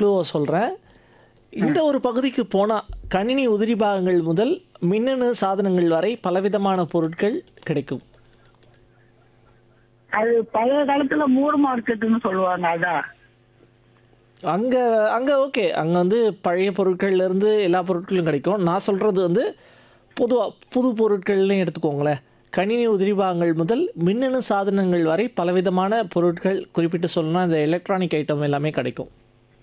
க்ளூவை சொல்கிறேன் இந்த ஒரு பகுதிக்கு போனால் கணினி உதிரி பாகங்கள் முதல் மின்னணு சாதனங்கள் வரை பலவிதமான பொருட்கள் கிடைக்கும் அது பழைய காலத்துல மூர் மார்க்கெட்னு சொல்லுவாங்க அதான் அங்கே அங்கே ஓகே அங்கே வந்து பழைய பொருட்கள்ல இருந்து எல்லா பொருட்களும் கிடைக்கும் நான் சொல்கிறது வந்து பொதுவாக புது பொருட்கள்னு எடுத்துக்கோங்களேன் கணினி உதிரி பாகங்கள் முதல் மின்னணு சாதனங்கள் வரை பலவிதமான பொருட்கள் குறிப்பிட்டு சொல்லணும்னா இந்த எலக்ட்ரானிக் ஐட்டம் எல்லாமே கிடைக்கும்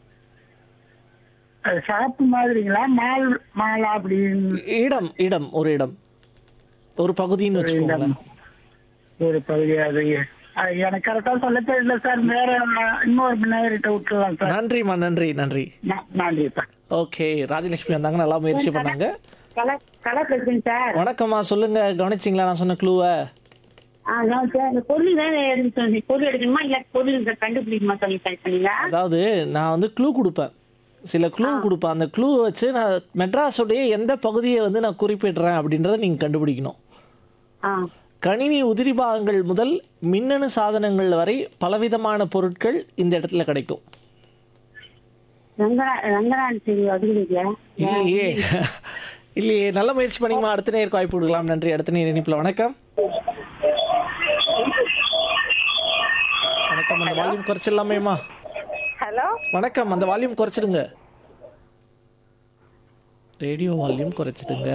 அது ஷாப்பு மாதிரிங்களா மால் மாலா அப்படின்னு இடம் இடம் ஒரு இடம் ஒரு பகுதின்னு வச்சுக்கோங்களேன் ஒரு பகுதி அது அது எனக்கு கரெக்டா சொல்ல தெரியல சார் வேற இன்னொரு நேரிட்ட விட்டுலாம் சார் நன்றிம்மா நன்றி நன்றி ந- நன்றிப்பா ஓகே ராஜலட்சுமி வந்தாங்க நல்லா முயற்சி பண்ணாங்க கலா கலா பேசுறேன் சார் வணக்கம்மா சொல்லுங்க கவனிச்சிங்களா நான் சொன்ன க்ளூவை அதான் சார் இந்த பொருள் வேற எடுத்து பொருள் எடுக்கணுமா இல்ல பொருள் இந்த கண்டுபிடிக்குமா சொல்லி சரி பண்ணீங்களா அதாவது நான் வந்து க்ளூ கொடுப்பேன் சில க்ளூ கொடுப்பேன் அந்த க்ளூ வச்சு நான் மெட்ராஸுடைய எந்த பகுதியை வந்து நான் குறிப்பிடுறேன் அப்படின்றத நீங்கள் கண்டுபிடிக்கணும் ஆ கணினி உதிரி பாகங்கள் முதல் மின்னணு சாதனங்கள் வரை பலவிதமான பொருட்கள் இந்த இடத்துல கிடைக்கும் ரங்கரா ரங்கரான் சரி அது இல்லையா இல்லையே இல்லையே நல்ல முயற்சி பண்ணிங்கம்மா அடுத்த நேருக்கு வாய்ப்பு கொடுக்கலாம் நன்றி அடுத்த நேர் இணைப்பில் வணக்கம் வணக்கம் அந்த வால்யூம் குறைச்சிடலாமேம்மா ஹலோ வணக்கம் அந்த வால்யூம் குறைச்சிடுங்க ரேடியோ வால்யூம் குறைச்சிடுங்க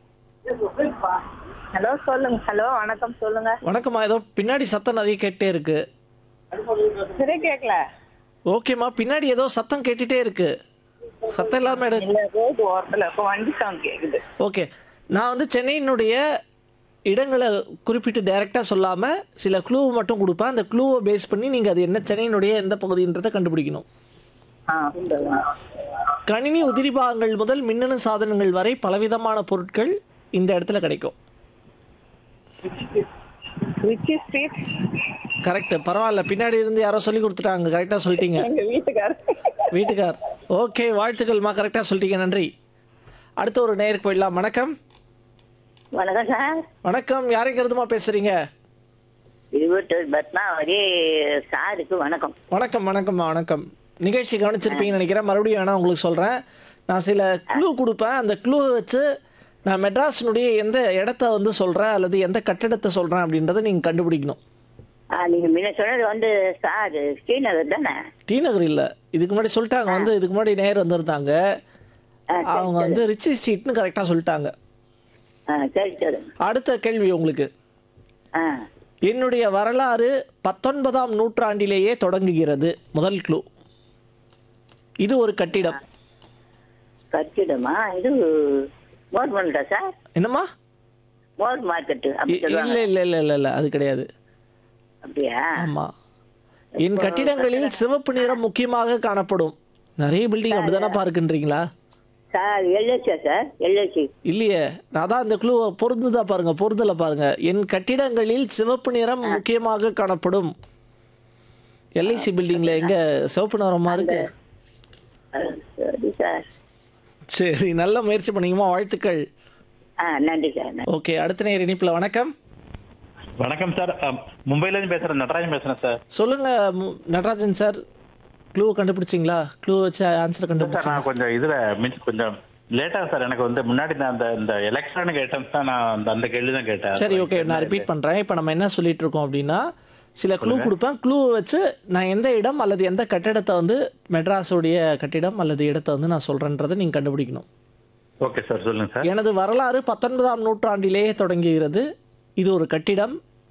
ஹலோ சொல்லுங்க ஹலோ வணக்கம் சொல்லுங்க வணக்கம்மா ஏதோ பின்னாடி சத்தம் நிறைய கேட்டே இருக்கு சரி கேட்கல ஓகேம்மா பின்னாடி ஏதோ சத்தம் கேட்டுட்டே இருக்கு சத்தம் இல்லாம எடு இல்ல ரோடு ஓரத்துல இப்போ வண்டி சவுண்ட் கேக்குது ஓகே நான் வந்து சென்னையினுடைய இடங்களை குறிப்பிட்டு டைரெக்டாக சொல்லாமல் சில க்ளூ மட்டும் கொடுப்பேன் அந்த க்ளூவை பேஸ் பண்ணி நீங்கள் அது என்ன சென்னையினுடைய எந்த பகுதின்றதை கண்டுபிடிக்கணும் ஆ சொல்லுங்க. கணினி உதிரி பாகங்கள் முதல் மின்னணு சாதனங்கள் வரை பலவிதமான பொருட்கள் இந்த இடத்துல கிடைக்கும் ரிச்சி ஸ்ட்ரீட் கரெக்ட் பரவாயில்ல பின்னாடி இருந்து யாரோ சொல்லி கொடுத்துட்டாங்க கரெக்டாக சொல்லிட்டீங்க எங்க வீட்டுக்காரர் வீட்டுக்கார் ஓகே வாழ்த்துக்கள்மா கரெக்டாக சொல்லிட்டீங்க நன்றி அடுத்த ஒரு நேருக்கு போயிடலாம் வணக்கம் வணக்கம் சார் வணக்கம் யாரைங்கிறதுமா பேசுறீங்க இருபத்தொரு பத்மாவதி சாருக்கு வணக்கம் வணக்கம் வணக்கம்மா வணக்கம் நிகழ்ச்சி கவனிச்சிருப்பீங்கன்னு நினைக்கிறேன் மறுபடியும் வேணா உங்களுக்கு சொல்கிறேன் நான் சில க்ளூ கொடுப்பேன் அந்த க்ளூவை வச்சு நான் மெட்ராஸினுடைய எந்த இடத்த வந்து சொல்கிறேன் அல்லது எந்த கட்டிடத்தை சொல்கிறேன் அப்படின்றத நீங்கள் கண்டுபிடிக்கணும் ஆ, நீங்க முன்ன சொன்னது வந்து சார் ஸ்ரீநகர் தானே டி நகர் இல்லை இதுக்கு முன்னாடி சொல்லிட்டாங்க வந்து இதுக்கு முன்னாடி நேர் வந்திருந்தாங்க ஆ, சரி, அவங்க வந்து ரிச்சி ஸ்ட்ரீட்னு கரெக்டாக சொல்லிட்டாங்க ஆ சரி சரி அடுத்த கேள்வி உங்களுக்கு ஆ என்னுடைய வரலாறு பத்தொன்பதாம் நூற்றாண்டிலேயே தொடங்குகிறது முதல் க்ளூ இது ஒரு கட்டிடம் கட்டிடமா இது மோர் மார்க்கெட்டா சார் என்னம்மா மோர் மார்க்கெட்டு அப்படி இ- சொல்லுவாங்க இல்ல இல்ல இல்ல இல்ல இல்ல அது கிடையாது அப்படியா ஆமா என் கட்டிடங்களில் சிவப்பு நிறம் முக்கியமாக காணப்படும் நிறைய பில்டிங் அப்படிதானே பார்க்கின்றீங்களா சார் எல்ஐசியா சார் எல்ஐசி இல்லையே நான் தான் இந்த க்ளூ பொருந்துதா பாருங்க பொருந்தல பாருங்க என் கட்டிடங்களில் சிவப்பு நிறம் முக்கியமாக காணப்படும் எல்ஐசி பில்டிங்ல எங்க சிவப்பு நிறமா இருக்கு சரி சார் சரி நல்ல முயற்சி பண்ணீங்கம்மா வாழ்த்துக்கள் ஆ நன்றி சார் நன்றி. ஓகே அடுத்த நேர் இணைப்புல வணக்கம் வணக்கம் சார் அம், மும்பைல இருந்து பேசுறேன் நடராஜன் பேசுறேன் சார் சொல்லுங்க மு- நடராஜன் சார் க்ளூ கண்டுபிடிச்சிங்களா க்ளூ வச்சு ஆன்சர் சார் கண்டுபிடிச்சிங்களா நான் கொஞ்சம் இதுல மீன்ஸ் கொஞ்சம் லேட்டா சார் எனக்கு வந்து முன்னாடி நான் அந்த இந்த எலக்ட்ரானிக் ஐட்டம்ஸ் தான் நான் அந்த அந்த கேள்வி தான் கேட்டேன் சரி ஓகே நான் ரிப்பீட் பண்ணுறேன் இப்போ நம்ம என்ன சொல்லிட்டு இருக்கோம் அப்படின்னா சில க்ளூ கொடுப்பேன் க்ளூ வச்சு நான் எந்த இடம் அல்லது எந்த கட்டிடத்தை வந்து மெட்ராஸுடைய கட்டிடம் அல்லது இடத்தை வந்து நான் சொல்கிறேன்றதை நீங்கள் கண்டுபிடிக்கணும் ஓகே சார் சொல்லுங்க சார் எனது வரலாறு பத்தொன்பதாம் நூற்றாண்டிலேயே தொடங்குகிறது இது ஒரு கட்டிடம்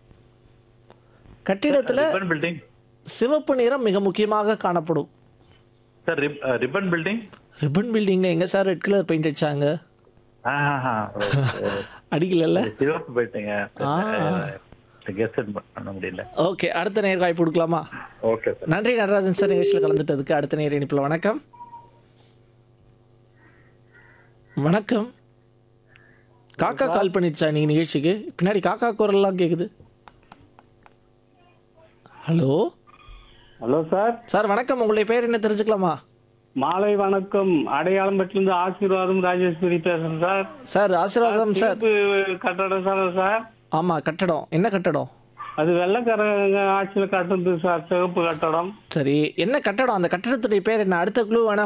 கட்டிடத்தில் ரிப்பன் பில்டிங் சிவப்பு நிறம் மிக முக்கியமாக காணப்படும் சார் ரிப்பன் பில்டிங் ரிப்பன் பில்டிங்கில் எங்கே சார் ரெட் கலர் பெயிண்ட் அடிச்சாங்க அடிக்கலல்ல சிவப்பு போயிட்டீங்க ஆ. கெஸ் பண்ண முடியல ஓகே அடுத்த நேர் வாய்ப்பு கொடுக்கலாமா ஓகே சார் நன்றி நடராஜன் சார் நிகழ்ச்சியில் கலந்துட்டதுக்கு அடுத்த நேர் இணைப்பில் வணக்கம் வணக்கம் காக்கா கால் பண்ணிடுச்சா நீங்க நிகழ்ச்சிக்கு பின்னாடி காக்கா குரல்லாம் கேக்குது ஹலோ ஹலோ சார் சார் வணக்கம் உங்களுடைய பேர் என்ன தெரிஞ்சுக்கலாமா மாலை வணக்கம் அடையாளம்பட்டிலிருந்து ஆசீர்வாதம் ராஜேஸ்வரி பேசுறேன் சார் சார் ஆசீர்வாதம் சார் தீர்ப்பு கட்டடம் சார் சார் ஆமா கட்டடம் என்ன கட்டடம் அது வெள்ளக்காரங்க ஆட்சியில் கட்டுறது சார் சிவப்பு கட்டடம் சரி என்ன கட்டடம் அந்த கட்டடத்துடைய பேர் என்ன அடுத்த க்ளூ வேணா